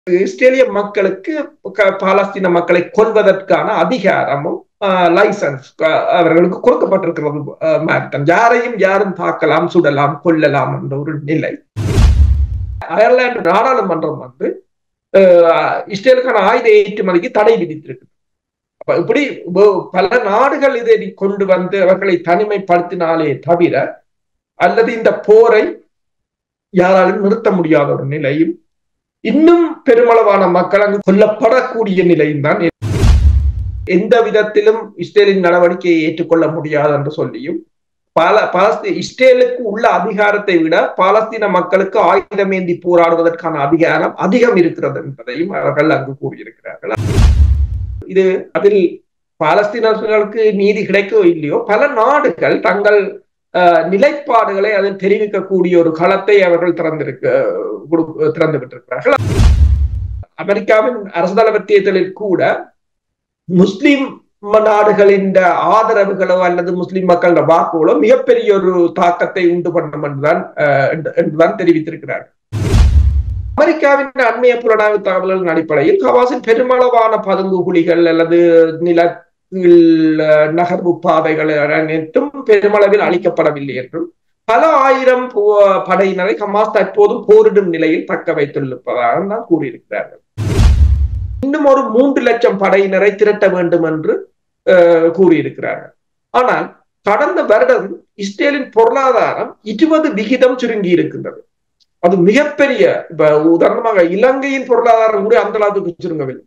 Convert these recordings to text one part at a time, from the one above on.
இஸ்ரேலிய மக்களுக்கு பாலஸ்தீன மக்களை கொல்வதற்கான அதிகாரமும் லைசன்ஸ் அவர்களுக்கு கொடுக்கப்பட்டிருக்கிறது மாதிரி யாரையும் யாரும் தாக்கலாம் சுடலாம் கொல்லலாம் என்ற ஒரு நிலை அயர்லாந்து நாடாளுமன்றம் வந்து இஸ்ரேலுக்கான ஆயுத ஏற்றுமதிக்கு தடை விதித்திருக்கு அப்ப இப்படி பல நாடுகள் இதை கொண்டு வந்து அவர்களை தனிமைப்படுத்தினாலே தவிர அல்லது இந்த போரை யாராலும் நிறுத்த முடியாத ஒரு நிலையும் இன்னும் பெருமளவான மக்கள் அங்கு கொல்லப்படக்கூடிய நிலையும் தான் எந்த விதத்திலும் இஸ்ரேலின் நடவடிக்கையை ஏற்றுக்கொள்ள முடியாது என்று சொல்லியும் பால பாலஸ்தீ இஸ்ரேலுக்கு உள்ள அதிகாரத்தை விட பாலஸ்தீன மக்களுக்கு ஆயுதமேந்தி போராடுவதற்கான அதிகாரம் அதிகம் இருக்கிறது என்பதையும் அவர்கள் அங்கு கூறியிருக்கிறார்கள் இது அதில் பாலஸ்தீனர்களுக்கு நீதி கிடைக்கோ இல்லையோ பல நாடுகள் தங்கள் நிலைப்பாடுகளை அதில் தெரிவிக்கக்கூடிய ஒரு களத்தை அவர்கள் திறந்திருக்க திறந்து விட்டிருக்கிறார்கள் அமெரிக்காவின் அரசு தலைவர்த்தியத்தில் கூட முஸ்லிம் நாடுகளின் ஆதரவுகளோ அல்லது முஸ்லிம் மக்களோட வாக்குகளோ மிகப்பெரிய ஒரு தாக்கத்தை உண்டு பண்ணும் என்றுதான் என்றுதான் தெரிவித்திருக்கிறார்கள் அமெரிக்காவின் அண்மைய புலனாய்வு தகவல்களின் அடிப்படையில் ஹவாஸின் பெருமளவான பதுங்கு குழிகள் அல்லது நில நகர்வு பாதைகள் அனைத்தும் பெருமளவில் அளிக்கப்படவில்லை என்றும் பல ஆயிரம் படையினரை ஹமாஸ் தற்போதும் போரிடும் நிலையில் தக்க வைத்துள்ளதாக தான் கூறியிருக்கிறார்கள் இன்னும் ஒரு மூன்று லட்சம் படையினரை திரட்ட வேண்டும் என்று கூறியிருக்கிறார்கள் ஆனால் கடந்த வருடம் இஸ்ரேலின் பொருளாதாரம் இருபது விகிதம் சுருங்கி இருக்கின்றது அது மிகப்பெரிய இப்ப உதாரணமாக இலங்கையின் பொருளாதாரம் கூட அந்த அளவுக்கு சுருங்கவில்லை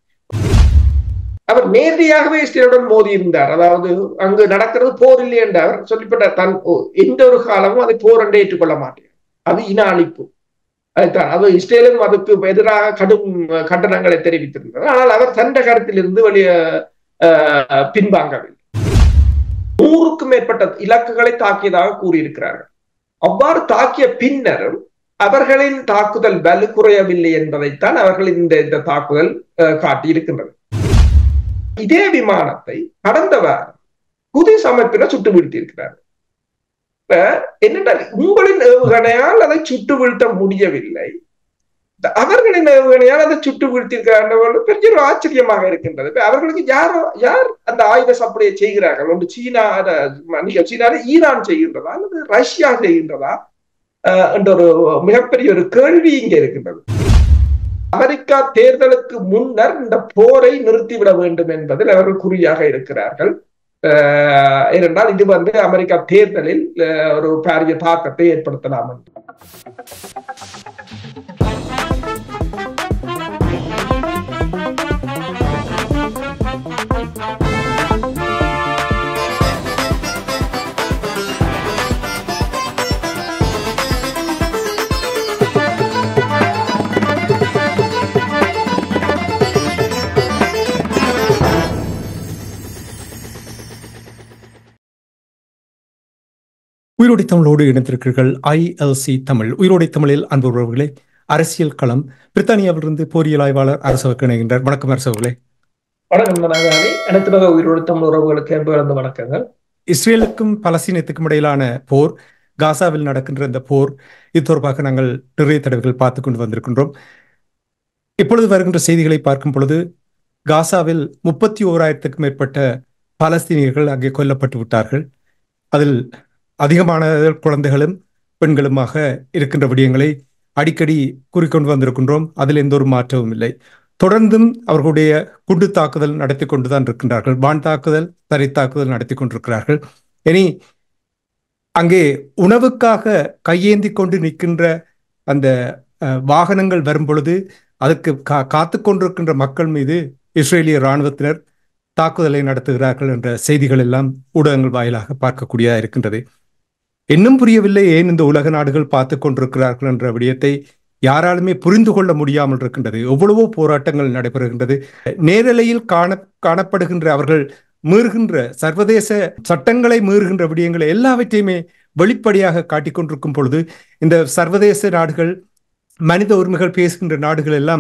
அவர் நேரடியாகவே இஸ்ரேலுடன் மோதி இருந்தார் அதாவது அங்கு நடக்கிறது போர் இல்லை என்று அவர் சொல்லிப்பட்ட தன் எந்த ஒரு காலமும் அதை போர் என்று ஏற்றுக்கொள்ள மாட்டேன் அது இன அழிப்பு அதுதான் அது இஸ்ரேலும் அதுக்கு எதிராக கடும் கண்டனங்களை தெரிவித்திருந்தார் ஆனால் அவர் தண்ட கருத்திலிருந்து வெளிய பின்வாங்கவில்லை நூறுக்கும் மேற்பட்ட இலக்குகளை தாக்கியதாக கூறியிருக்கிறார்கள் அவ்வாறு தாக்கிய பின்னரும் அவர்களின் தாக்குதல் வலு குறையவில்லை என்பதைத்தான் அவர்கள் இந்த இந்த தாக்குதல் காட்டியிருக்கின்றது இதே விமானத்தை கடந்த வாரம் புதிய அமைப்பினர் சுட்டு வீழ்த்தியிருக்கிறார்கள் இப்ப என்னென்றால் உங்களின் ஏவுகணையால் அதை சுட்டு வீழ்த்த முடியவில்லை அவர்களின் ஏவுகணையால் அதை சுட்டு வீழ்த்தியிருக்கிறார்கள் பெரிய ஒரு ஆச்சரியமாக இருக்கின்றது அவர்களுக்கு யாரோ யார் அந்த ஆயுத சப்ளையை செய்கிறார்கள் ஒன்று சீனா சீனாவில் ஈரான் செய்கின்றதா அல்லது ரஷ்யா செய்கின்றதா என்ற ஒரு மிகப்பெரிய ஒரு கேள்வி இங்கே இருக்கின்றது அமெரிக்கா தேர்தலுக்கு முன்னர் இந்த போரை நிறுத்திவிட வேண்டும் என்பதில் அவர்கள் குறியாக இருக்கிறார்கள் ஏனென்றால் இது வந்து அமெரிக்கா தேர்தலில் ஒரு பாரிய தாக்கத்தை ஏற்படுத்தலாம் என்று உயிரோடை தமிழோடு இணைந்திருக்கிறீர்கள் ஐஎல்சி தமிழ் உயிரோடை தமிழில் அன்பு உறவுகளே அரசியல் களம் பிரித்தானியாவிலிருந்து போரியல் ஆய்வாளர் அரசவருக்கு இணைகின்றார் வணக்கம் அரசவர்களே வணக்கம் நனாகாரி அனைத்து உயிரோடு தமிழ் உறவுகளுக்கு என்பது வளர்ந்த வணக்கங்கள் இஸ்ரேலுக்கும் பலஸ்தீனத்துக்கும் இடையிலான போர் காசாவில் நடக்கின்ற இந்த போர் இது தொடர்பாக நாங்கள் நிறைய தடவைகள் பார்த்து கொண்டு வந்திருக்கின்றோம் இப்பொழுது வருகின்ற செய்திகளை பார்க்கும் பொழுது காசாவில் முப்பத்தி ஓராயிரத்துக்கும் மேற்பட்ட பலஸ்தீனியர்கள் அங்கே கொல்லப்பட்டு விட்டார்கள் அதில் அதிகமான குழந்தைகளும் பெண்களுமாக இருக்கின்ற விடயங்களை அடிக்கடி கூறிக்கொண்டு வந்திருக்கின்றோம் அதில் எந்த ஒரு மாற்றமும் இல்லை தொடர்ந்தும் அவர்களுடைய குண்டு தாக்குதல் நடத்தி கொண்டுதான் இருக்கின்றார்கள் வான் தாக்குதல் தரை தாக்குதல் நடத்தி கொண்டிருக்கிறார்கள் இனி அங்கே உணவுக்காக கையேந்தி கொண்டு நிற்கின்ற அந்த வாகனங்கள் வரும் பொழுது அதுக்கு கா காத்து கொண்டிருக்கின்ற மக்கள் மீது இஸ்ரேலிய இராணுவத்தினர் தாக்குதலை நடத்துகிறார்கள் என்ற செய்திகள் எல்லாம் ஊடகங்கள் வாயிலாக பார்க்கக்கூடியதாக இருக்கின்றது இன்னும் புரியவில்லை ஏன் இந்த உலக நாடுகள் பார்த்து கொண்டிருக்கிறார்கள் என்ற விடயத்தை யாராலுமே புரிந்து கொள்ள முடியாமல் இருக்கின்றது எவ்வளவோ போராட்டங்கள் நடைபெறுகின்றது நேரலையில் காண காணப்படுகின்ற அவர்கள் மீறுகின்ற சர்வதேச சட்டங்களை மீறுகின்ற விடயங்களை எல்லாவற்றையுமே வெளிப்படையாக காட்டிக்கொண்டிருக்கும் பொழுது இந்த சர்வதேச நாடுகள் மனித உரிமைகள் பேசுகின்ற நாடுகள் எல்லாம்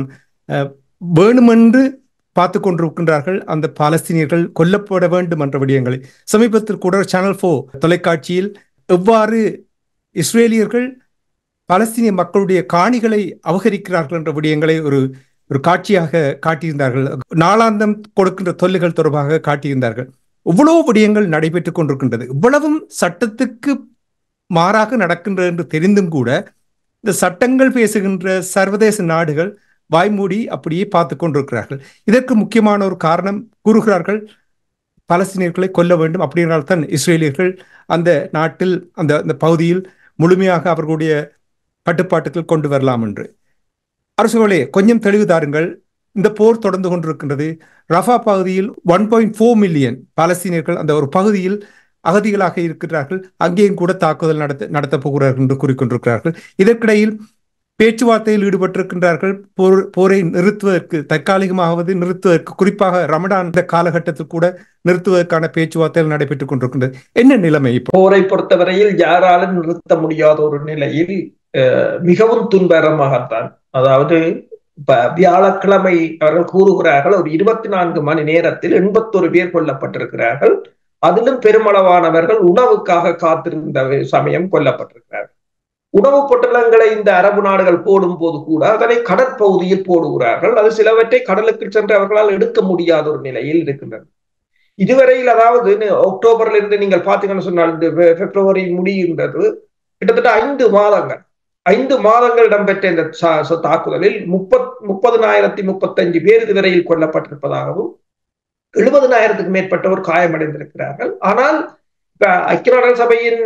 வேணுமென்று பார்த்து கொண்டிருக்கின்றார்கள் அந்த பாலஸ்தீனியர்கள் கொல்லப்பட வேண்டும் என்ற விடயங்களை சமீபத்தில் கூட சேனல் ஃபோ தொலைக்காட்சியில் எவ்வாறு இஸ்ரேலியர்கள் பலஸ்தீனிய மக்களுடைய காணிகளை அபகரிக்கிறார்கள் என்ற விடயங்களை ஒரு ஒரு காட்சியாக காட்டியிருந்தார்கள் நாளாந்தம் கொடுக்கின்ற தொல்லைகள் தொடர்பாக காட்டியிருந்தார்கள் இவ்வளவு விடயங்கள் நடைபெற்றுக் கொண்டிருக்கின்றது இவ்வளவும் சட்டத்துக்கு மாறாக நடக்கின்றது என்று தெரிந்தும் கூட இந்த சட்டங்கள் பேசுகின்ற சர்வதேச நாடுகள் வாய்மூடி அப்படியே பார்த்து கொண்டிருக்கிறார்கள் இதற்கு முக்கியமான ஒரு காரணம் கூறுகிறார்கள் பலஸ்தீனியர்களை கொல்ல வேண்டும் அப்படின்னால்தான் இஸ்ரேலியர்கள் அந்த நாட்டில் அந்த அந்த பகுதியில் முழுமையாக அவர்களுடைய கட்டுப்பாட்டுக்குள் கொண்டு வரலாம் என்று அரசுகளே கொஞ்சம் தெளிவு தாருங்கள் இந்த போர் தொடர்ந்து கொண்டிருக்கின்றது ரஃபா பகுதியில் ஒன் பாயிண்ட் ஃபோர் மில்லியன் பாலஸ்தீனியர்கள் அந்த ஒரு பகுதியில் அகதிகளாக இருக்கிறார்கள் அங்கேயும் கூட தாக்குதல் நடத்த நடத்தப் போகிறார்கள் என்று கூறிக்கொண்டிருக்கிறார்கள் இதற்கிடையில் பேச்சுவார்த்தையில் ஈடுபட்டிருக்கின்றார்கள் போர் போரை நிறுத்துவதற்கு தற்காலிகமாவது நிறுத்துவதற்கு குறிப்பாக ரமடான் இந்த காலகட்டத்தில் கூட நிறுத்துவதற்கான பேச்சுவார்த்தைகள் நடைபெற்றுக் கொண்டிருக்கின்றது என்ன நிலைமை இப்போ போரை பொறுத்தவரையில் யாராலும் நிறுத்த முடியாத ஒரு நிலையில் மிகவும் துன்பகரமாகத்தான் அதாவது இப்ப வியாழக்கிழமை அவர்கள் கூறுகிறார்கள் ஒரு இருபத்தி நான்கு மணி நேரத்தில் எண்பத்தொரு பேர் கொல்லப்பட்டிருக்கிறார்கள் அதிலும் பெருமளவானவர்கள் உணவுக்காக காத்திருந்த சமயம் கொல்லப்பட்டிருக்கிறார்கள் உணவு பொட்டலங்களை இந்த அரபு நாடுகள் போடும் போது கூட அதனை கடற்பகுதியில் போடுகிறார்கள் அது சிலவற்றை கடலுக்கு சென்று அவர்களால் எடுக்க முடியாத ஒரு நிலையில் இருக்கின்றது இதுவரையில் அதாவது அக்டோபர்ல இருந்து நீங்கள் பார்த்தீங்கன்னு சொன்னால் இந்த பிப்ரவரி முடிகின்றது கிட்டத்தட்ட ஐந்து மாதங்கள் ஐந்து மாதங்கள் இடம்பெற்ற இந்த தாக்குதலில் முப்பத் முப்பதுனாயிரத்தி முப்பத்தஞ்சு பேர் இதுவரையில் கொல்லப்பட்டிருப்பதாகவும் எழுபதுனாயிரத்துக்கு மேற்பட்டவர் காயமடைந்திருக்கிறார்கள் ஆனால் இப்ப ஐக்கிய நாடுகள் சபையின்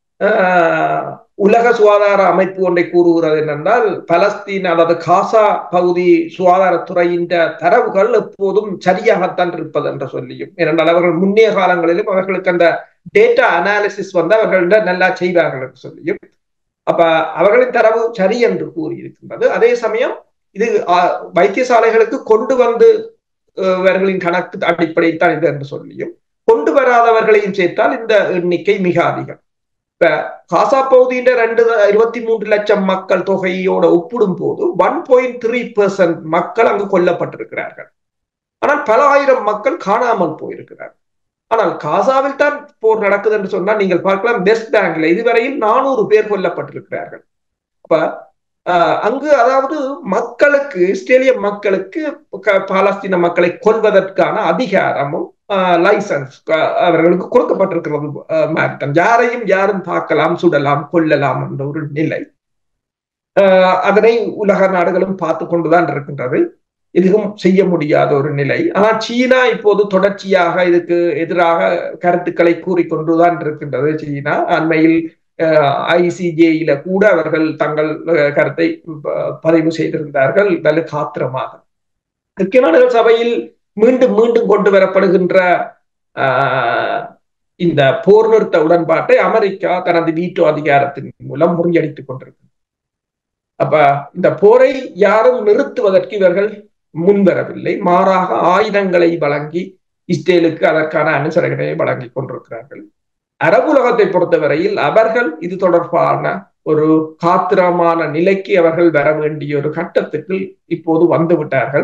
உலக சுகாதார அமைப்பு ஒன்றை கூறுகிறது என்னென்றால் பலஸ்தீன் அதாவது காசா பகுதி சுகாதாரத்துறையின் தரவுகள் எப்போதும் சரியாகத்தான் இருப்பது என்று சொல்லியும் ஏனென்றால் அவர்கள் முன்னைய காலங்களிலும் அவர்களுக்கு அந்த டேட்டா அனாலிசிஸ் வந்து அவர்கள் நல்லா செய்வார்கள் என்று சொல்லியும் அப்ப அவர்களின் தரவு சரி என்று கூறியிருக்கின்றது அதே சமயம் இது வைத்தியசாலைகளுக்கு கொண்டு வந்து அவர்களின் கணக்கு அடிப்படையில் தான் இது என்று சொல்லியும் கொண்டு வராதவர்களையும் சேர்த்தால் இந்த எண்ணிக்கை மிக அதிகம் இப்ப காசா பகுதியின் ரெண்டு இருபத்தி மூன்று லட்சம் மக்கள் தொகையோட ஒப்பிடும் போது ஒன் பாயிண்ட் த்ரீ பெர்சன்ட் மக்கள் அங்கு கொல்லப்பட்டிருக்கிறார்கள் ஆனால் பல ஆயிரம் மக்கள் காணாமல் போயிருக்கிறார்கள் ஆனால் காசாவில் தான் போர் நடக்குது என்று சொன்னால் நீங்கள் பார்க்கலாம் வெஸ்ட் பேங்க்ல இதுவரையில் நானூறு பேர் கொல்லப்பட்டிருக்கிறார்கள் அப்ப அங்கு அதாவது மக்களுக்கு இஸ்ரேலிய மக்களுக்கு பாலஸ்தீன மக்களை கொல்வதற்கான அதிகாரமும் லைசன்ஸ் அவர்களுக்கு கொடுக்கப்பட்டிருக்கிறது மாரிட்டம் யாரையும் யாரும் தாக்கலாம் சுடலாம் கொல்லலாம் என்ற ஒரு நிலை அதனை உலக நாடுகளும் பார்த்து கொண்டுதான் இருக்கின்றது எதுவும் செய்ய முடியாத ஒரு நிலை ஆனால் சீனா இப்போது தொடர்ச்சியாக இதுக்கு எதிராக கருத்துக்களை கூறிக்கொண்டுதான் இருக்கின்றது சீனா அண்மையில் ஐசிஜேயில கூட அவர்கள் தங்கள் கருத்தை பதிவு செய்திருந்தார்கள் வலு காத்திரமாக ஐக்கிய நாடுகள் சபையில் மீண்டும் மீண்டும் கொண்டு வரப்படுகின்ற இந்த போர் நிறுத்த உடன்பாட்டை அமெரிக்கா தனது வீட்டோ அதிகாரத்தின் மூலம் முறியடித்துக் கொண்டிருக்கு அப்ப இந்த போரை யாரும் நிறுத்துவதற்கு இவர்கள் முன்வரவில்லை மாறாக ஆயுதங்களை வழங்கி இஸ்ரேலுக்கு அதற்கான அனுசரணையை வழங்கி கொண்டிருக்கிறார்கள் அரபுலகத்தை பொறுத்தவரையில் அவர்கள் இது தொடர்பான ஒரு காத்திரமான நிலைக்கு அவர்கள் வர வேண்டிய ஒரு கட்டத்துக்கு இப்போது வந்து விட்டார்கள்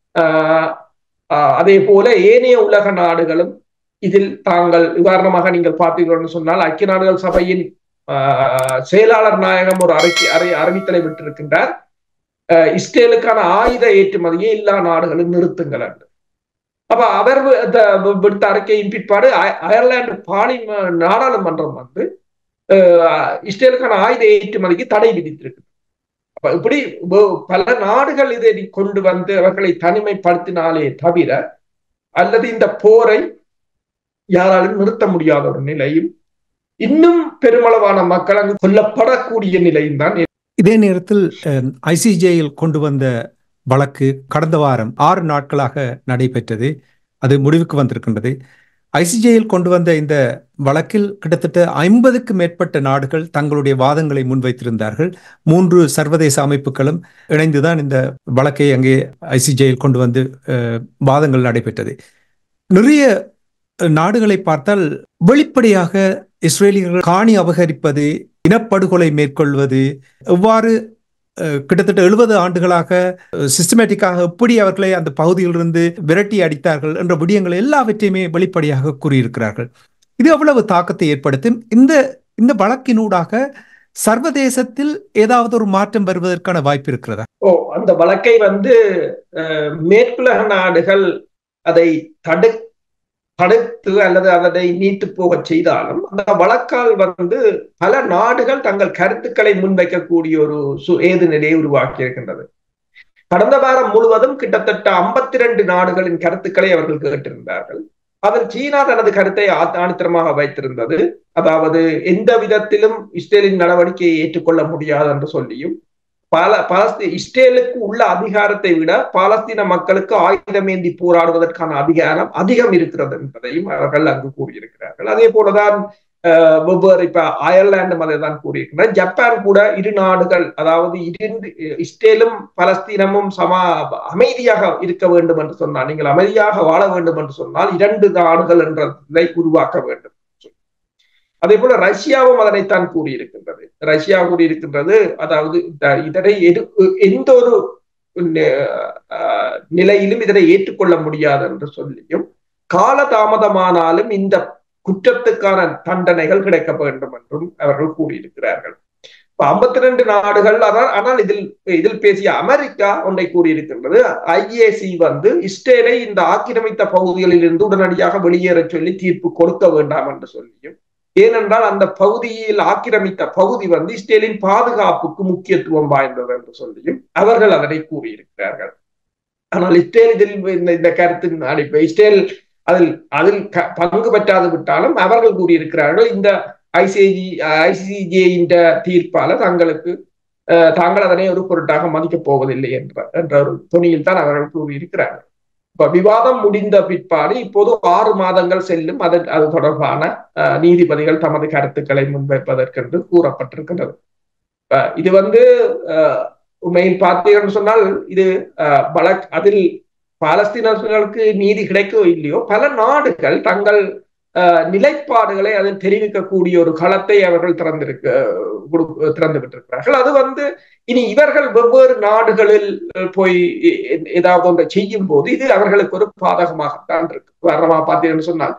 அதே போல ஏனைய உலக நாடுகளும் இதில் தாங்கள் உதாரணமாக நீங்கள் பார்த்தீர்கள் சொன்னால் ஐக்கிய நாடுகள் சபையின் செயலாளர் நாயகம் ஒரு அறிக்கை அறை அறிவித்தலை விட்டிருக்கின்றார் இஸ்ரேலுக்கான ஆயுத ஏற்றுமதியை எல்லா நாடுகளும் நிறுத்துங்கள் என்று அப்ப அவர் விடுத்த அறிக்கையின் பிற்பாடு அயர்லாந்து பாலி நாடாளுமன்றம் வந்து இஸ்ரேலுக்கான ஆயுத ஏற்றுமதிக்கு தடை விதித்திருக்கு அப்ப இப்படி பல நாடுகள் இதை கொண்டு வந்து அவர்களை தனிமைப்படுத்தினாலே தவிர அல்லது இந்த போரை யாராலும் நிறுத்த முடியாத ஒரு நிலையும் இன்னும் பெருமளவான மக்கள் அங்கு கொல்லப்படக்கூடிய நிலையும் தான் இதே நேரத்தில் ஐசிஜேயில் கொண்டு வந்த வழக்கு கடந்த வாரம் ஆறு நாட்களாக நடைபெற்றது அது முடிவுக்கு வந்திருக்கின்றது ஐசிஜேயில் கொண்டு வந்த இந்த வழக்கில் கிட்டத்தட்ட ஐம்பதுக்கு மேற்பட்ட நாடுகள் தங்களுடைய வாதங்களை முன்வைத்திருந்தார்கள் மூன்று சர்வதேச அமைப்புகளும் இணைந்துதான் இந்த வழக்கை அங்கே ஐசிஜேயில் கொண்டு வந்து வாதங்கள் நடைபெற்றது நிறைய நாடுகளை பார்த்தால் வெளிப்படையாக இஸ்ரேலியர்கள் காணி அபகரிப்பது இனப்படுகொலை மேற்கொள்வது எவ்வாறு கிட்டத்தட்ட எழுபது ஆண்டுகளாக சிஸ்டமேட்டிக்காக எப்படி அவர்களை அந்த பகுதியிலிருந்து விரட்டி அடித்தார்கள் என்ற விடயங்கள் எல்லாவற்றையுமே வெளிப்படையாக கூறியிருக்கிறார்கள் இது அவ்வளவு தாக்கத்தை ஏற்படுத்தும் இந்த இந்த வழக்கினூடாக சர்வதேசத்தில் ஏதாவது ஒரு மாற்றம் வருவதற்கான வாய்ப்பு இருக்கிறதா ஓ அந்த வழக்கை வந்து மேற்குலக நாடுகள் அதை தடு தடுத்து அல்லது அதனை நீட்டு போக செய்தாலும் அந்த வழக்கால் வந்து பல நாடுகள் தங்கள் கருத்துக்களை முன்வைக்கக்கூடிய ஒரு ஏது நிலையை உருவாக்கி இருக்கின்றது கடந்த வாரம் முழுவதும் கிட்டத்தட்ட ஐம்பத்தி ரெண்டு நாடுகளின் கருத்துக்களை அவர்கள் கேட்டிருந்தார்கள் அதில் சீனா தனது கருத்தை ஆணித்தரமாக வைத்திருந்தது அதாவது எந்த விதத்திலும் இஸ்ரேலின் நடவடிக்கையை ஏற்றுக்கொள்ள முடியாது என்று சொல்லியும் பல பலஸ்தீ இஸ்ரேலுக்கு உள்ள அதிகாரத்தை விட பாலஸ்தீன மக்களுக்கு ஆயுதமேந்தி போராடுவதற்கான அதிகாரம் அதிகம் இருக்கிறது என்பதையும் அவர்கள் அங்கு கூறியிருக்கிறார்கள் அதே போலதான் வெவ்வேறு இப்ப அயர்லாண்டும் அதை தான் கூறியிருக்கிறார் ஜப்பான் கூட இரு நாடுகள் அதாவது இரண்டு இஸ்ரேலும் பலஸ்தீனமும் சமா அமைதியாக இருக்க வேண்டும் என்று சொன்னால் நீங்கள் அமைதியாக வாழ வேண்டும் என்று சொன்னால் இரண்டு நாடுகள் என்றதை உருவாக்க வேண்டும் அதே போல ரஷ்யாவும் அதனைத்தான் கூறியிருக்கின்றது ரஷ்யா கூறியிருக்கின்றது அதாவது இதனை எந்த ஒரு நிலையிலும் இதனை ஏற்றுக்கொள்ள முடியாது என்று சொல்லியும் கால தாமதமானாலும் இந்த குற்றத்துக்கான தண்டனைகள் கிடைக்க வேண்டும் என்றும் அவர்கள் கூறியிருக்கிறார்கள் இப்ப ஐம்பத்தி ரெண்டு நாடுகள் அதான் ஆனால் இதில் இதில் பேசிய அமெரிக்கா ஒன்றை கூறியிருக்கின்றது ஐஏசி வந்து இஸ்ரேலை இந்த ஆக்கிரமித்த பகுதிகளில் இருந்து உடனடியாக வெளியேற சொல்லி தீர்ப்பு கொடுக்க வேண்டாம் என்று சொல்லியும் ஏனென்றால் அந்த பகுதியில் ஆக்கிரமித்த பகுதி வந்து இஸ்ரேலின் பாதுகாப்புக்கு முக்கியத்துவம் வாய்ந்தது என்று சொல்லியும் அவர்கள் அதனை கூறியிருக்கிறார்கள் ஆனால் இஸ்ரேல் இதில் இந்த இந்த கருத்தின் அடிப்பை இஸ்ரேல் அதில் அதில் பங்கு பெற்றாது விட்டாலும் அவர்கள் கூறியிருக்கிறார்கள் இந்த ஐசிஜி ஐசிஜே இந்த தீர்ப்பால தங்களுக்கு தாங்கள் அதனை ஒரு பொருட்டாக மதிக்கப் போவதில்லை என்ற என்ற ஒரு துணியில் தான் அவர்கள் கூறியிருக்கிறார்கள் இப்ப விவாதம் முடிந்த பிற்பாடு இப்போது ஆறு மாதங்கள் செல்லும் அது அது தொடர்பான நீதிபதிகள் தமது கருத்துக்களை முன்வைப்பதற்கென்று கூறப்பட்டிருக்கின்றது இது வந்து உண்மையில் பார்த்தீங்கன்னு சொன்னால் இது வழக் அதில் பாலஸ்தீனர்களுக்கு நீதி கிடைக்கோ இல்லையோ பல நாடுகள் தங்கள் நிலைப்பாடுகளை அதில் தெரிவிக்கக்கூடிய ஒரு களத்தை அவர்கள் திறந்திருக்க திறந்து விட்டிருக்கிறார்கள் அது வந்து இனி இவர்கள் வெவ்வேறு நாடுகளில் போய் ஏதாவது ஒன்றை செய்யும் போது இது அவர்களுக்கு ஒரு பாதகமாகத்தான் இருக்கு வரமா பார்த்தீங்கன்னு சொன்னால்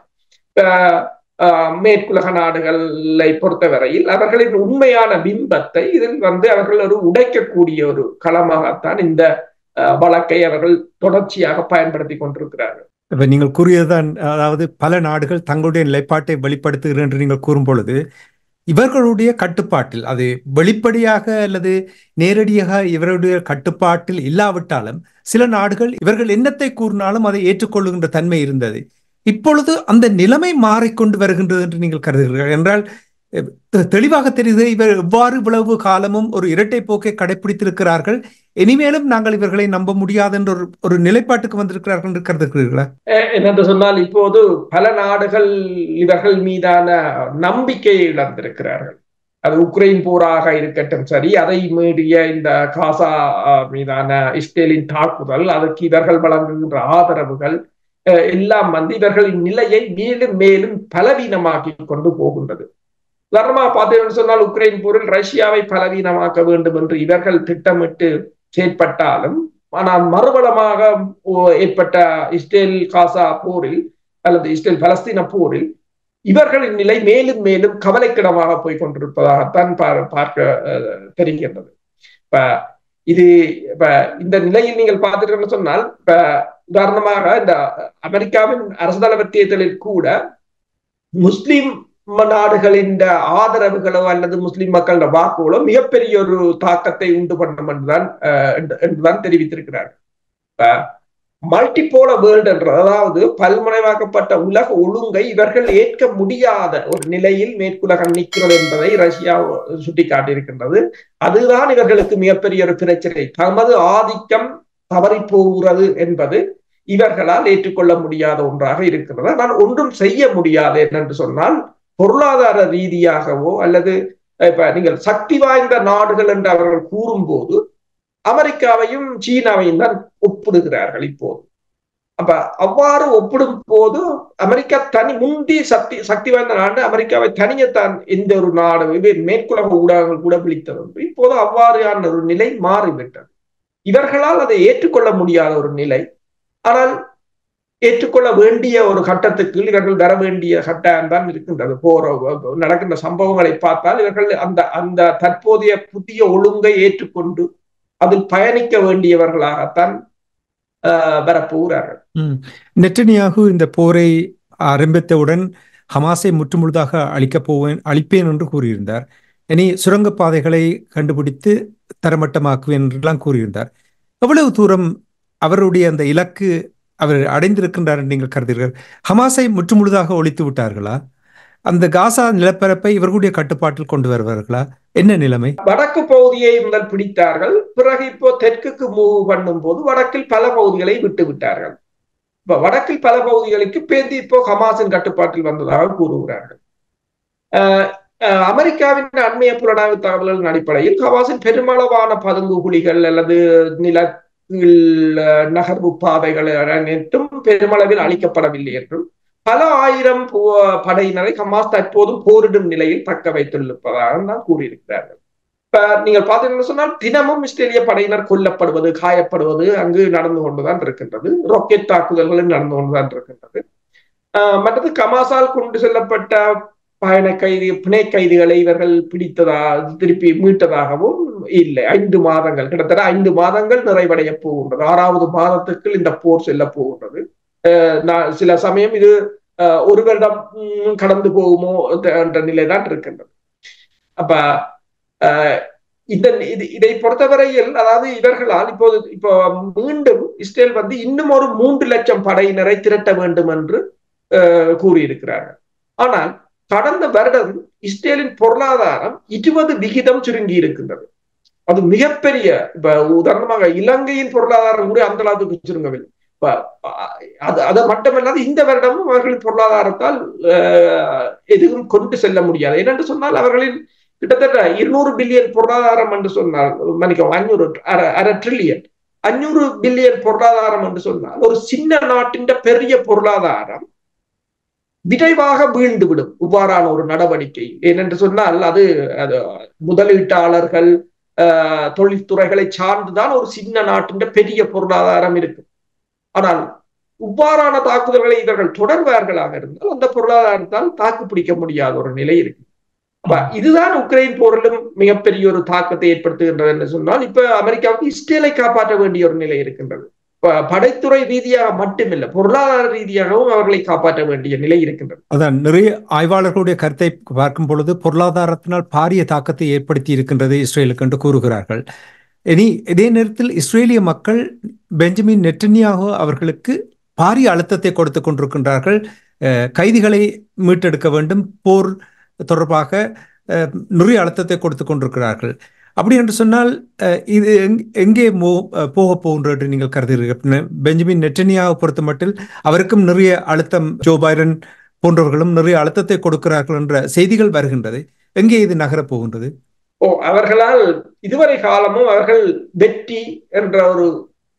மேற்குலக நாடுகளை பொறுத்தவரையில் அவர்களின் உண்மையான பிம்பத்தை இதில் வந்து அவர்கள் ஒரு உடைக்கக்கூடிய ஒரு களமாகத்தான் இந்த வழக்கை அவர்கள் தொடர்ச்சியாக பயன்படுத்தி கொண்டிருக்கிறார்கள் இப்ப நீங்கள் கூறியதுதான் அதாவது பல நாடுகள் தங்களுடைய நிலைப்பாட்டை வெளிப்படுத்துகிறேன் என்று நீங்கள் கூறும் பொழுது இவர்களுடைய கட்டுப்பாட்டில் அது வெளிப்படையாக அல்லது நேரடியாக இவருடைய கட்டுப்பாட்டில் இல்லாவிட்டாலும் சில நாடுகள் இவர்கள் என்னத்தை கூறினாலும் அதை ஏற்றுக்கொள்ளுகின்ற தன்மை இருந்தது இப்பொழுது அந்த நிலைமை மாறிக்கொண்டு வருகின்றது என்று நீங்கள் கருதுகிறீர்கள் என்றால் தெளிவாக தெரியுது இவர் எவ்வாறு இவ்வளவு காலமும் ஒரு இரட்டை போக்கை கடைபிடித்திருக்கிறார்கள் இனிமேலும் நாங்கள் இவர்களை நம்ப முடியாது என்ற ஒரு ஒரு நிலைப்பாட்டுக்கு வந்திருக்கிறார்கள் என்று கருதுகிறீர்களா என்னென்று சொன்னால் இப்போது பல நாடுகள் இவர்கள் மீதான நம்பிக்கையை இழந்திருக்கிறார்கள் அது உக்ரைன் போராக இருக்கட்டும் சரி அதை மீறிய இந்த காசா மீதான இஸ்ரேலின் தாக்குதல் அதற்கு இவர்கள் வழங்குகின்ற ஆதரவுகள் எல்லாம் வந்து இவர்களின் நிலையை மேலும் மேலும் பலவீனமாக்கி கொண்டு போகின்றது உதாரணமாக பார்த்தீங்கன்னு சொன்னால் உக்ரைன் போரில் ரஷ்யாவை பலவீனமாக்க வேண்டும் என்று இவர்கள் திட்டமிட்டு செயற்பட்டாலும் ஆனால் மறுபலமாக ஏற்பட்ட இஸ்ரேல் காசா போரில் அல்லது இஸ்ரேல் பலஸ்தீன போரில் இவர்களின் நிலை மேலும் மேலும் கவலைக்கிடமாக போய் கொண்டிருப்பதாகத்தான் பார்க்க தெரிகின்றது இப்ப இது இப்ப இந்த நிலையில் நீங்கள் பார்த்துட்டு சொன்னால் இப்ப உதாரணமாக இந்த அமெரிக்காவின் அரசு தலைவர்த்தியத்தில் கூட முஸ்லிம் நாடுகளின் ஆதரவுகளோ அல்லது முஸ்லிம் மக்களோட வாக்குகளோ மிகப்பெரிய ஒரு தாக்கத்தை உண்டு பண்ணும் என்றுதான் என்றுதான் தெரிவித்திருக்கிறார்கள் மல்டிபோல வேர்ல்டு என்ற அதாவது பல்முனைவாக்கப்பட்ட உலக ஒழுங்கை இவர்கள் ஏற்க முடியாத ஒரு நிலையில் மேற்குலகம் நிற்கிறது என்பதை ரஷ்யா சுட்டிக்காட்டியிருக்கின்றது அதுதான் இவர்களுக்கு மிகப்பெரிய ஒரு பிரச்சனை தமது ஆதிக்கம் தவறி போகிறது என்பது இவர்களால் ஏற்றுக்கொள்ள முடியாத ஒன்றாக இருக்கிறது ஆனால் ஒன்றும் செய்ய முடியாது என்னென்று சொன்னால் பொருளாதார ரீதியாகவோ அல்லது இப்ப நீங்கள் சக்தி வாய்ந்த நாடுகள் என்று அவர்கள் கூறும்போது அமெரிக்காவையும் சீனாவையும் தான் ஒப்பிடுகிறார்கள் இப்போது அப்ப அவ்வாறு ஒப்பிடும் போது அமெரிக்கா தனி முந்தி சக்தி சக்தி வாய்ந்த நாடு அமெரிக்காவை தனியத்தான் எந்த ஒரு நாடு மேற்குலக ஊடகங்கள் கூட விழித்தது இப்போது அவ்வாறான ஒரு நிலை மாறிவிட்டது இவர்களால் அதை ஏற்றுக்கொள்ள முடியாத ஒரு நிலை ஆனால் ஏற்றுக்கொள்ள வேண்டிய ஒரு கட்டத்துக்கு இவர்கள் வர வேண்டிய கட்டாயம் தான் இருக்கின்றது போற நடக்கின்ற சம்பவங்களை பார்த்தால் இவர்கள் அந்த அந்த தற்போதைய புதிய ஒழுங்கை ஏற்றுக்கொண்டு அதில் பயணிக்க வேண்டியவர்களாகத்தான் வரப்போகிறார்கள் நெட்டனியாகு இந்த போரை ஆரம்பித்தவுடன் ஹமாஸை முற்றுமுழுதாக அழிக்கப் போவேன் அழிப்பேன் என்று கூறியிருந்தார் இனி சுரங்கப்பாதைகளை கண்டுபிடித்து தரமட்டமாக்குவேன் என்றெல்லாம் கூறியிருந்தார் எவ்வளவு தூரம் அவருடைய அந்த இலக்கு அவர் அடைந்திருக்கின்றார் நீங்கள் கருதுகிறீர்கள் ஹமாஸை முற்றுமுழுதாக ஒழித்து விட்டார்களா அந்த காசா நிலப்பரப்பை இவர்களுடைய கட்டுப்பாட்டில் கொண்டு வருவார்களா என்ன நிலைமை வடக்கு பகுதியை முதல் பிடித்தார்கள் பிறகு இப்போ தெற்குக்கு மூவ் பண்ணும் போது வடக்கில் பல பகுதிகளை விட்டு விட்டார்கள் இப்ப வடக்கில் பல பகுதிகளுக்கு பேந்தி இப்போ ஹமாஸின் கட்டுப்பாட்டில் வந்ததாக கூறுகிறார்கள் அமெரிக்காவின் அண்மைய புலனாய்வு தகவல்களின் அடிப்படையில் ஹமாஸின் பெருமளவான பதுங்கு குழிகள் அல்லது நில நகர்வு பாதைகள் அனைத்தும் பெருமளவில் அளிக்கப்படவில்லை என்றும் பல ஆயிரம் படையினரை ஹமாஸ் தற்போதும் போரிடும் நிலையில் தக்க வைத்திருப்பதாக தான் கூறியிருக்கிறார்கள் இப்ப நீங்கள் பார்த்தீங்கன்னு சொன்னால் தினமும் இஸ்ரேலிய படையினர் கொல்லப்படுவது காயப்படுவது அங்கு நடந்து கொண்டுதான் இருக்கின்றது ராக்கெட் தாக்குதல்களும் நடந்து கொண்டுதான் இருக்கின்றது மற்றது கமாசால் கொண்டு செல்லப்பட்ட பயண கைதி பிணை கைதிகளை இவர்கள் பிடித்ததா திருப்பி மீட்டதாகவும் இல்லை ஐந்து மாதங்கள் கிட்டத்தட்ட ஐந்து மாதங்கள் நிறைவடைய போகின்றது ஆறாவது மாதத்துக்கு இந்த போர் செல்ல போகின்றது சில சமயம் இது ஒரு வருடம் கடந்து போகுமோ என்ற நிலைதான் இருக்கின்றது அப்ப இந்த இதை பொறுத்தவரையில் அதாவது இவர்களால் இப்போது இப்போ மீண்டும் இஸ்ரேல் வந்து இன்னும் ஒரு மூன்று லட்சம் படையினரை திரட்ட வேண்டும் என்று கூறியிருக்கிறார்கள் ஆனால் கடந்த வருடம் இஸ்ரேலின் பொருளாதாரம் இருபது விகிதம் சுருங்கி இருக்கின்றது அது மிகப்பெரிய இப்ப உதாரணமாக இலங்கையின் பொருளாதாரம் கூட அந்த அளவுக்கு சுருங்கவில்லை இப்ப அது அது மட்டுமல்லாது இந்த வருடமும் அவர்களின் பொருளாதாரத்தால் எதுவும் கொண்டு செல்ல முடியாது ஏனென்று சொன்னால் அவர்களின் கிட்டத்தட்ட இருநூறு பில்லியன் பொருளாதாரம் என்று சொன்னால் மன்னிக்கவும் அஞ்சூறு அரை அரை ட்ரில்லியன் அஞ்சூறு பில்லியன் பொருளாதாரம் என்று சொன்னால் ஒரு சின்ன நாட்டின் பெரிய பொருளாதாரம் விரைவாக வீழ்ந்துவிடும் இவ்வாறான ஒரு நடவடிக்கை ஏனென்று சொன்னால் அது அது முதலீட்டாளர்கள் தொழில்துறைகளை சார்ந்துதான் ஒரு சின்ன நாட்டின் பெரிய பொருளாதாரம் இருக்கும் ஆனால் இவ்வாறான தாக்குதல்களை இவர்கள் தொடர்வார்களாக இருந்தால் அந்த பொருளாதாரத்தால் தாக்கு பிடிக்க முடியாத ஒரு நிலை இருக்கு அப்ப இதுதான் உக்ரைன் போரிலும் மிகப்பெரிய ஒரு தாக்கத்தை ஏற்படுத்துகின்றது என்று சொன்னால் இப்ப அமெரிக்காவுக்கு இஸ்ரேலை காப்பாற்ற வேண்டிய ஒரு நிலை இருக்கின்றது படைத்துறை ரீதியாக மட்டுமில்லை பொருளாதார ரீதியாகவும் அவர்களை காப்பாற்ற வேண்டிய நிலை இருக்கின்றது அதான் நிறைய ஆய்வாளர்களுடைய கருத்தை பார்க்கும் பொழுது பொருளாதாரத்தினால் பாரிய தாக்கத்தை ஏற்படுத்தி இருக்கின்றது இஸ்ரேலுக்கு என்று கூறுகிறார்கள் இனி இதே நேரத்தில் இஸ்ரேலிய மக்கள் பெஞ்சமின் நெட்டன்யாகு அவர்களுக்கு பாரிய அழுத்தத்தை கொடுத்து கொண்டிருக்கின்றார்கள் கைதிகளை மீட்டெடுக்க வேண்டும் போர் தொடர்பாக நிறைய அழுத்தத்தை கொடுத்து கொண்டிருக்கிறார்கள் அப்படி என்று சொன்னால் இது எங்கே மோ போக போகின்றது நீங்கள் கருதுகிறீர்கள் பெஞ்சமின் நெட்டனியாக பொறுத்த மட்டில் அவருக்கும் நிறைய அழுத்தம் ஜோ பைடன் போன்றவர்களும் நிறைய அழுத்தத்தை கொடுக்கிறார்கள் என்ற செய்திகள் வருகின்றது எங்கே இது நகரப் போகின்றது ஓ அவர்களால் இதுவரை காலமும் அவர்கள் வெற்றி என்ற ஒரு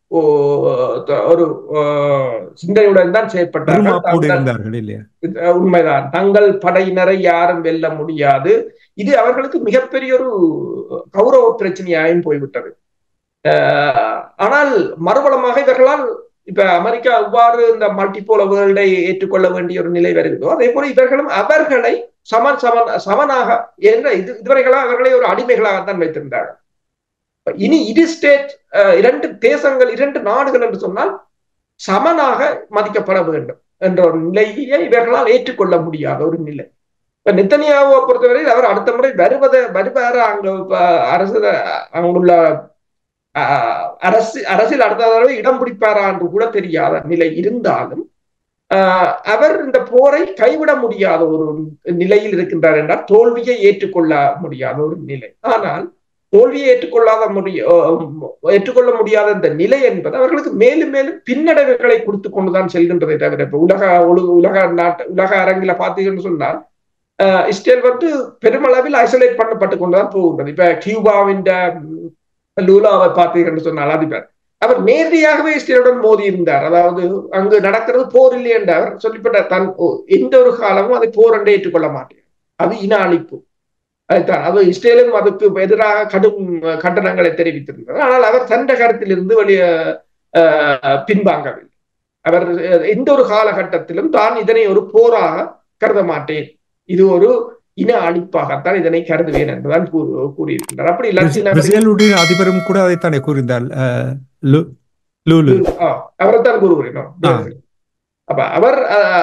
ஒரு சிந்தனையுடன் தான் செயற்பட்டார்கள் இல்லையா உண்மைதான் தங்கள் படையினரை யாரும் வெல்ல முடியாது இது அவர்களுக்கு மிகப்பெரிய ஒரு கௌரவ பிரச்சனையாயும் போய்விட்டது ஆனால் மறுபலமாக இவர்களால் இப்ப அமெரிக்கா எவ்வாறு இந்த மல்டிபோல வேர்ல்டை ஏற்றுக்கொள்ள வேண்டிய ஒரு நிலை வருகிறதோ அதே போல இவர்களும் அவர்களை சமன் சமன் சமனாக என்ற இது இதுவரைகளாக அவர்களை ஒரு அடிமைகளாகத்தான் வைத்திருந்தார்கள் இனி இரு ஸ்டேட் இரண்டு தேசங்கள் இரண்டு நாடுகள் என்று சொன்னால் சமனாக மதிக்கப்பட வேண்டும் என்ற ஒரு நிலையை இவர்களால் ஏற்றுக்கொள்ள முடியாத ஒரு நிலை இப்ப நித்தனியாவை பொறுத்தவரையில் அவர் அடுத்த முறை வருவதை வருவார அங்க அரசு அங்குள்ள அரசு அரசியல் அடுத்த தடவை இடம் பிடிப்பாரா என்று கூட தெரியாத நிலை இருந்தாலும் அவர் இந்த போரை கைவிட முடியாத ஒரு நிலையில் இருக்கின்றார் என்றால் தோல்வியை ஏற்றுக்கொள்ள முடியாத ஒரு நிலை ஆனால் தோல்வியை ஏற்றுக்கொள்ளாத முடிய ஏற்றுக்கொள்ள முடியாத இந்த நிலை என்பது அவர்களுக்கு மேலும் மேலும் பின்னடைவுகளை கொடுத்து கொண்டுதான் செல்கின்றதை தவிர இப்ப உலக உலக நாட்டு உலக அரங்கில பார்த்தீங்கன்னு சொன்னால் இஸ்ரேல் வந்து பெருமளவில் ஐசோலேட் பண்ணப்பட்டு கொண்டுதான் போகின்றது இப்ப கியூபாவின் லூலாவை பார்த்தீங்கன்னு சொன்னால் அதிபர் அவர் நேரடியாகவே இஸ்ரேலுடன் மோதி இருந்தார் அதாவது அங்கு நடக்கிறது போர் இல்லை என்று அவர் சொல்லிப்பட்ட தன் எந்த ஒரு காலமும் அதை போர் என்று ஏற்றுக்கொள்ள மாட்டேன் அது இன அழிப்பு அதுதான் அது இஸ்ரேலும் அதுக்கு எதிராக கடும் கண்டனங்களை தெரிவித்திருந்தது ஆனால் அவர் தண்ட கருத்திலிருந்து வெளிய பின்வாங்கவில்லை அவர் எந்த ஒரு காலகட்டத்திலும் தான் இதனை ஒரு போராக கருத மாட்டேன் இது ஒரு இன அழிப்பாகத்தான் இதனை கருதுவேன் என்றுதான் கூறியிருக்கின்றார் அப்படி இலட்சிய அதிபரும் கூட அதைத்தானே கூறியிருந்தார் அவரை தான் கூறுகிறேன் அப்ப அவர்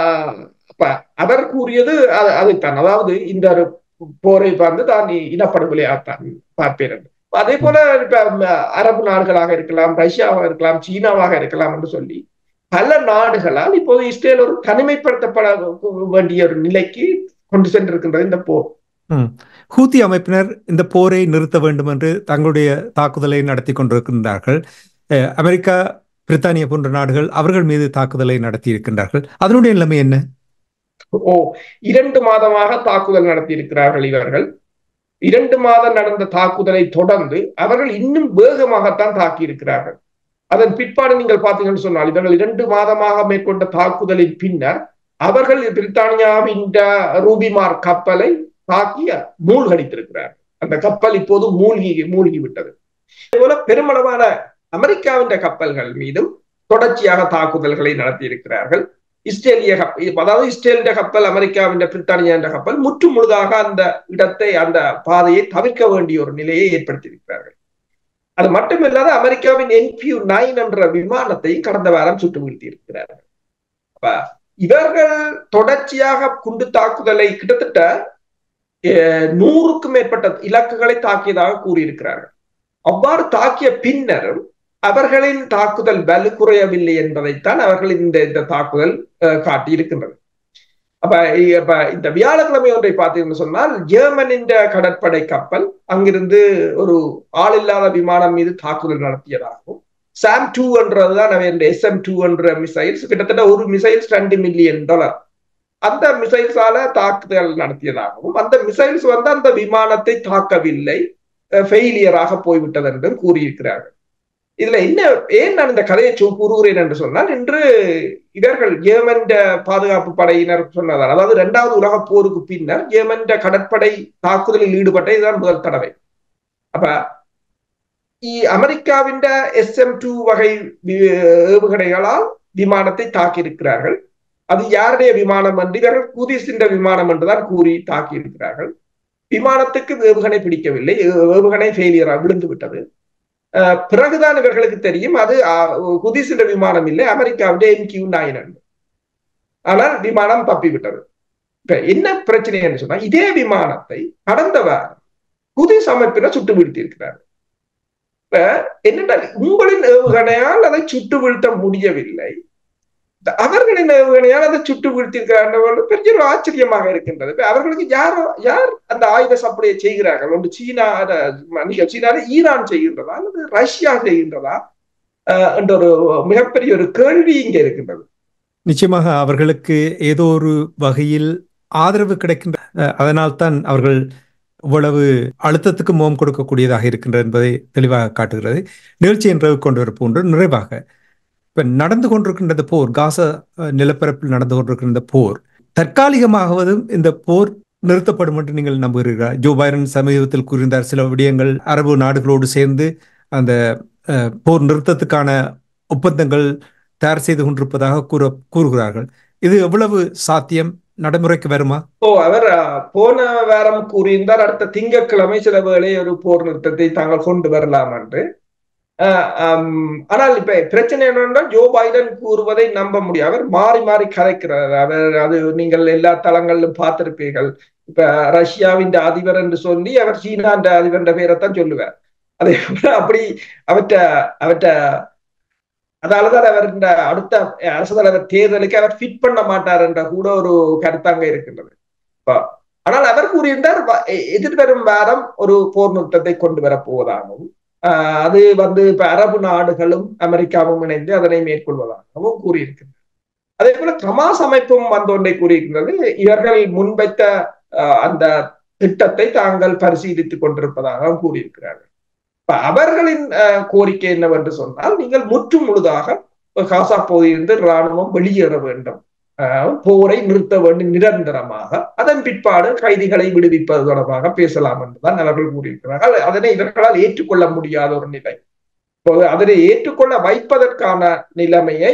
அவர் கூறியது அதைத்தான் அதாவது இந்த போரை பார்த்து தான் இனப்படுகொலையாகத்தான் பார்ப்பேன் அதே போல இப்ப அரபு நாடுகளாக இருக்கலாம் ரஷ்யாவாக இருக்கலாம் சீனாவாக இருக்கலாம் என்று சொல்லி பல நாடுகளால் இப்போது இஸ்ரேல் ஒரு தனிமைப்படுத்தப்பட வேண்டிய ஒரு நிலைக்கு கொண்டு சென்றிருக்கின்றது இந்த போர் ஹூத்தி அமைப்பினர் இந்த போரை நிறுத்த வேண்டும் என்று தங்களுடைய தாக்குதலை நடத்தி கொண்டிருக்கின்றார்கள் அமெரிக்கா பிரித்தானியா போன்ற நாடுகள் அவர்கள் மீது தாக்குதலை நடத்தி இருக்கின்றார்கள் அதனுடைய நிலைமை என்ன ஓ இரண்டு மாதமாக தாக்குதல் நடத்தி இருக்கிறார்கள் இவர்கள் இரண்டு மாதம் நடந்த தாக்குதலை தொடர்ந்து அவர்கள் இன்னும் வேகமாகத்தான் தாக்கி இருக்கிறார்கள் அதன் பிற்பாடு நீங்கள் பார்த்தீங்கன்னு சொன்னால் இவர்கள் இரண்டு மாதமாக மேற்கொண்ட தாக்குதலின் பின்னர் அவர்கள் பிரித்தானியாவின் ரூபிமார் கப்பலை தாக்கி மூழ்கடித்திருக்கிறார்கள் அந்த கப்பல் இப்போது மூழ்கி மூழ்கி விட்டது போல பெருமளவான அமெரிக்காவின் கப்பல்கள் மீதும் தொடர்ச்சியாக தாக்குதல்களை நடத்தி இருக்கிறார்கள் இஸ்ரேலிய அதாவது இஸ்ரேலிய கப்பல் அமெரிக்காவின் பிரித்தானியா என்ற கப்பல் முற்று முழுதாக அந்த இடத்தை அந்த பாதையை தவிர்க்க வேண்டிய ஒரு நிலையை ஏற்படுத்தியிருக்கிறார்கள் அது மட்டுமில்லாத அமெரிக்காவின் என்பியூ நைன் என்ற விமானத்தையும் கடந்த வாரம் சுட்டு வீழ்த்தி இருக்கிறார்கள் இவர்கள் தொடர்ச்சியாக குண்டு தாக்குதலை கிட்டத்தட்ட நூறுக்கும் மேற்பட்ட இலக்குகளை தாக்கியதாக கூறியிருக்கிறார்கள் அவ்வாறு தாக்கிய பின்னரும் அவர்களின் தாக்குதல் வலு குறையவில்லை என்பதைத்தான் அவர்கள் இந்த இந்த தாக்குதல் காட்டியிருக்கின்றது அப்ப அப்ப இந்த வியாழக்கிழமை ஒன்றை பார்த்தீங்கன்னு சொன்னால் ஜெர்மனின் கடற்படை கப்பல் அங்கிருந்து ஒரு ஆளில்லாத விமானம் மீது தாக்குதல் நடத்தியதாகவும் சாம் டூ என்றதுதான் எஸ் எம் டூ என்ற மிசைல்ஸ் கிட்டத்தட்ட ஒரு மிசைல்ஸ் ரெண்டு மில்லியன் டாலர் அந்த மிசைல்ஸால தாக்குதல் நடத்தியதாகவும் அந்த மிசைல்ஸ் வந்து அந்த விமானத்தை தாக்கவில்லை ஃபெயிலியராக போய்விட்டது என்றும் கூறியிருக்கிறார்கள் இதுல என்ன ஏன் நான் இந்த கதையை கூறுகிறேன் என்று சொன்னால் இன்று இவர்கள் ஏமன் பாதுகாப்பு படையினர் சொன்னதால் அதாவது இரண்டாவது உலக போருக்கு பின்னர் ஏமன் கடற்படை தாக்குதலில் ஈடுபட்ட இதுதான் முதல் தடவை அப்ப அமெரிக்காவின் எஸ் எம் டூ வகை ஏவுகணைகளால் விமானத்தை தாக்கியிருக்கிறார்கள் அது யாருடைய விமானம் என்று இவர்கள் குதிசின்ற விமானம் என்றுதான் கூறி தாக்கி இருக்கிறார்கள் விமானத்துக்கு ஏவுகணை பிடிக்கவில்லை ஏவுகணை ஃபெயிலியரா விழுந்து விட்டது பிறகுதான் இவர்களுக்கு தெரியும் அது குதிசின்ற விமானம் இல்லை அமெரிக்காவுடைய எம்கியூ நைன் ஆனால் விமானம் தப்பி விட்டது இப்ப என்ன பிரச்சனை என்று சொன்னா இதே விமானத்தை கடந்த வாரம் குதிஸ் அமைப்பினர் சுட்டு வீழ்த்தி இருக்கிறார் இப்ப என்னென்றால் உங்களின் ஏவுகணையால் அதை சுட்டு வீழ்த்த முடியவில்லை அவர்களின் ஏவுகணையால் அதை சுட்டு வீழ்த்தியிருக்கிறார்கள் பெரிய ஒரு ஆச்சரியமாக இருக்கின்றது அவர்களுக்கு யாரோ யார் அந்த ஆயுத சப்ளையை செய்கிறார்கள் ஒன்று சீனா சீனால ஈரான் செய்கின்றதா அல்லது ரஷ்யா செய்கின்றதா என்ற ஒரு மிகப்பெரிய ஒரு கேள்வி இங்க இருக்கின்றது நிச்சயமாக அவர்களுக்கு ஏதோ ஒரு வகையில் ஆதரவு கிடைக்கின்ற அதனால்தான் அவர்கள் இவ்வளவு அழுத்தத்துக்கு முகம் கொடுக்கக்கூடியதாக இருக்கின்றது என்பதை தெளிவாக காட்டுகிறது நிகழ்ச்சி என்றது கொண்டு வரப்போன்று நிறைவாக இப்ப நடந்து கொண்டிருக்கின்ற போர் காச நிலப்பரப்பில் நடந்து கொண்டிருக்கின்ற போர் தற்காலிகமாகவதும் இந்த போர் நிறுத்தப்படும் என்று நீங்கள் நம்புகிறீர்களா ஜோ பைடன் சமீபத்தில் கூறியிருந்தார் சில விடயங்கள் அரபு நாடுகளோடு சேர்ந்து அந்த போர் நிறுத்தத்துக்கான ஒப்பந்தங்கள் தயார் செய்து கொண்டிருப்பதாக கூற கூறுகிறார்கள் இது எவ்வளவு சாத்தியம் நடைமுறைக்கு வருமா ஓ அவர் போன வாரம் கூறியிருந்தார் அடுத்த திங்கட்கிழமை சில வேளை ஒரு போர் நிறுத்தத்தை தாங்கள் கொண்டு வரலாம் என்று ஆனால் இப்ப பிரச்சனை என்னன்னா ஜோ பைடன் கூறுவதை நம்ப முடியும் அவர் மாறி மாறி கதைக்கிறார் அவர் அது நீங்கள் எல்லா தளங்களிலும் பார்த்திருப்பீர்கள் இப்ப ரஷ்யாவின் அதிபர் என்று சொல்லி அவர் சீனாண்ட அதிபர் பேரைத்தான் சொல்லுவார் அதே போல அப்படி அவற்ற அவற்ற அதாலதான் அவர் இந்த அடுத்த அரசு தலைவர் தேர்தலுக்கு அவர் ஃபிட் பண்ண மாட்டார் என்ற கூட ஒரு கருத்தாங்க இருக்கின்றது ஆனால் அவர் கூறியிருந்தார் எதிர்வரும் வாரம் ஒரு போர் நிறுத்தத்தை கொண்டு வரப் போவதாகவும் அது வந்து இப்ப அரபு நாடுகளும் அமெரிக்காவும் இணைந்து அதனை மேற்கொள்வதாகவும் கூறியிருக்கின்றனர் அதே போல கமாஸ் அமைப்பும் வந்து ஒன்றை கூறியிருக்கின்றது இவர்கள் முன்வைத்த அந்த திட்டத்தை தாங்கள் பரிசீலித்துக் கொண்டிருப்பதாகவும் கூறியிருக்கிறார்கள் இப்ப அவர்களின் கோரிக்கை என்னவென்று சொன்னால் நீங்கள் முற்று முழுதாக காசா பகுதியிலிருந்து இராணுவம் வெளியேற வேண்டும் போரை நிறுத்த வேண்டும் நிரந்தரமாக அதன் பிற்பாடு கைதிகளை விடுவிப்பது தொடர்பாக பேசலாம் என்றுதான் அவர்கள் கூறியிருக்கிறார்கள் அதனை இவர்களால் ஏற்றுக்கொள்ள முடியாத ஒரு நிலை அதனை ஏற்றுக்கொள்ள வைப்பதற்கான நிலைமையை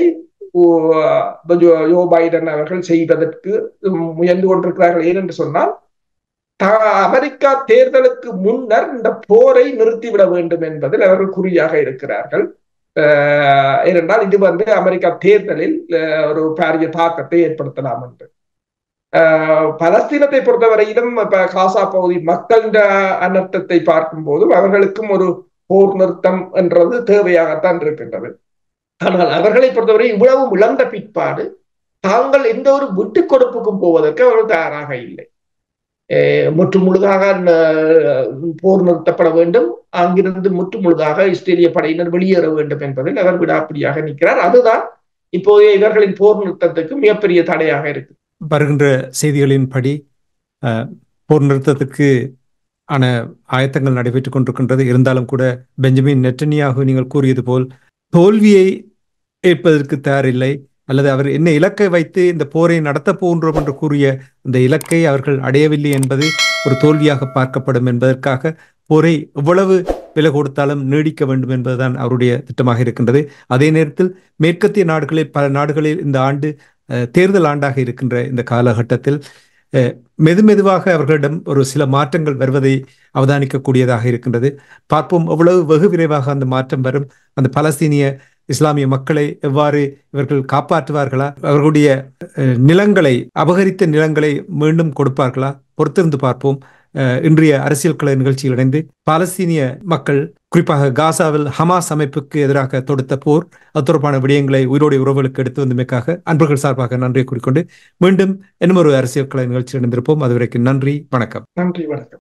ஜோ பைடன் அவர்கள் செய்வதற்கு முயன்று கொண்டிருக்கிறார்கள் ஏனென்று சொன்னால் அமெரிக்கா தேர்தலுக்கு முன்னர் இந்த போரை நிறுத்திவிட வேண்டும் என்பதில் அவர்கள் குறியாக இருக்கிறார்கள் ஏனென்றால் இது வந்து அமெரிக்கா தேர்தலில் ஒரு பாரிய தாக்கத்தை ஏற்படுத்தலாம் என்று பலஸ்தீனத்தை பொறுத்தவரையிலும் இப்ப காசா பகுதி மக்களின் அனர்த்தத்தை பார்க்கும் போதும் அவர்களுக்கும் ஒரு போர் நிறுத்தம் என்றது தேவையாகத்தான் இருக்கின்றது ஆனால் அவர்களை பொறுத்தவரை இவ்வளவு இழந்த பிற்பாடு தாங்கள் எந்த ஒரு விட்டு கொடுப்புக்கும் போவதற்கு அவர்கள் தயாராக இல்லை முற்று முழுதாக போர் நிறுத்தப்பட வேண்டும் அங்கிருந்து முற்று முழுதாக இஸ்ரேலிய படையினர் வெளியேற வேண்டும் என்பதில் அவர் விடாப்பிடியாக நிற்கிறார் அதுதான் இப்போதைய இவர்களின் போர் நிறுத்தத்துக்கு மிகப்பெரிய தடையாக இருக்கு வருகின்ற செய்திகளின்படி போர் நிறுத்தத்துக்கு ஆன ஆயத்தங்கள் நடைபெற்றுக் கொண்டிருக்கின்றது இருந்தாலும் கூட பெஞ்சமின் நெட்டனியாக நீங்கள் கூறியது போல் தோல்வியை ஏற்பதற்கு தயாரில்லை அல்லது அவர் என்ன இலக்கை வைத்து இந்த போரை நடத்த போன்றோம் என்று கூறிய இந்த இலக்கை அவர்கள் அடையவில்லை என்பது ஒரு தோல்வியாக பார்க்கப்படும் என்பதற்காக போரை எவ்வளவு விலை கொடுத்தாலும் நீடிக்க வேண்டும் என்பதுதான் அவருடைய திட்டமாக இருக்கின்றது அதே நேரத்தில் மேற்கத்திய நாடுகளில் பல நாடுகளில் இந்த ஆண்டு தேர்தல் ஆண்டாக இருக்கின்ற இந்த காலகட்டத்தில் மெது மெதுவாக அவர்களிடம் ஒரு சில மாற்றங்கள் வருவதை அவதானிக்கக்கூடியதாக இருக்கின்றது பார்ப்போம் எவ்வளவு வெகு விரைவாக அந்த மாற்றம் வரும் அந்த பலஸ்தீனிய இஸ்லாமிய மக்களை எவ்வாறு இவர்கள் காப்பாற்றுவார்களா அவர்களுடைய நிலங்களை அபகரித்த நிலங்களை மீண்டும் கொடுப்பார்களா பொறுத்திருந்து பார்ப்போம் இன்றைய அரசியல் கலை நிகழ்ச்சியில் இணைந்து பாலஸ்தீனிய மக்கள் குறிப்பாக காசாவில் ஹமாஸ் அமைப்புக்கு எதிராக தொடுத்த போர் அது தொடர்பான விடயங்களை உயிரோடைய உறவுகளுக்கு எடுத்து வந்தமைக்காக அன்பர்கள் சார்பாக நன்றியை கூறிக்கொண்டு மீண்டும் இன்னும் ஒரு அரசியல் கலை நிகழ்ச்சியில் இணைந்திருப்போம் அதுவரைக்கும் நன்றி வணக்கம் நன்றி வணக்கம்